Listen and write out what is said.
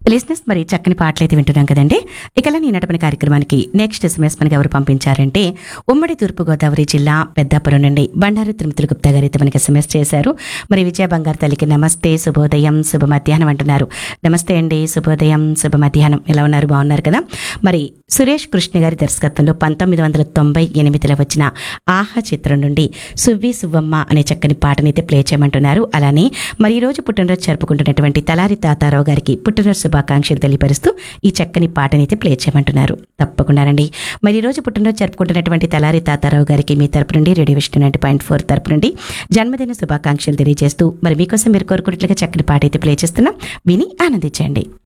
లిజినెస్ మరి చక్కని పాటలు అయితే వింటున్నాం కదండి ఇక నీ నటపని కార్యక్రమానికి నెక్స్ట్ ఎస్ఎంఎస్ మనకి ఎవరు పంపించారంటే ఉమ్మడి తూర్పుగోదావరి జిల్లా పెద్దాపురం నుండి బండారు తిరుమతుల గుప్తా గారు అయితే మనకి ఎస్ఎంఎస్ చేశారు మరి విజయ బంగారు తల్లికి నమస్తే శుభోదయం శుభ మధ్యాహ్నం అంటున్నారు నమస్తే అండి శుభోదయం శుభ మధ్యాహ్నం ఎలా ఉన్నారు బాగున్నారు కదా మరి సురేష్ కృష్ణ గారి దర్శకత్వంలో పంతొమ్మిది వందల తొంభై ఎనిమిదిలో వచ్చిన ఆహా చిత్రం నుండి సువ్వి సువ్వమ్మ అనే చక్కని పాటనైతే ప్లే చేయమంటున్నారు అలానే మరి ఈ రోజు పుట్టినరోజు జరుపుకుంటున్నటువంటి తలారి తాతారావు గారికి పుట్టినరోజు శుభాకాంక్షలు తెలియపరుస్తూ ఈ చక్కని పాటనైతే ప్లే చేయమంటున్నారు తప్పకుండానండి మరి ఈ రోజు పుట్టినరోజు జరుపుకుంటున్నటువంటి తలారి తాతారావు గారికి మీ తరపు నుండి radio Vishnu ninety point four తరపు నుండి జన్మదిన శుభాకాంక్షలు తెలియజేస్తూ మరి మీకోసం మీరు కోరుకున్నట్లుగా చక్కని పాట అయితే ప్లే చేస్తున్నాం విని ఆనందించండి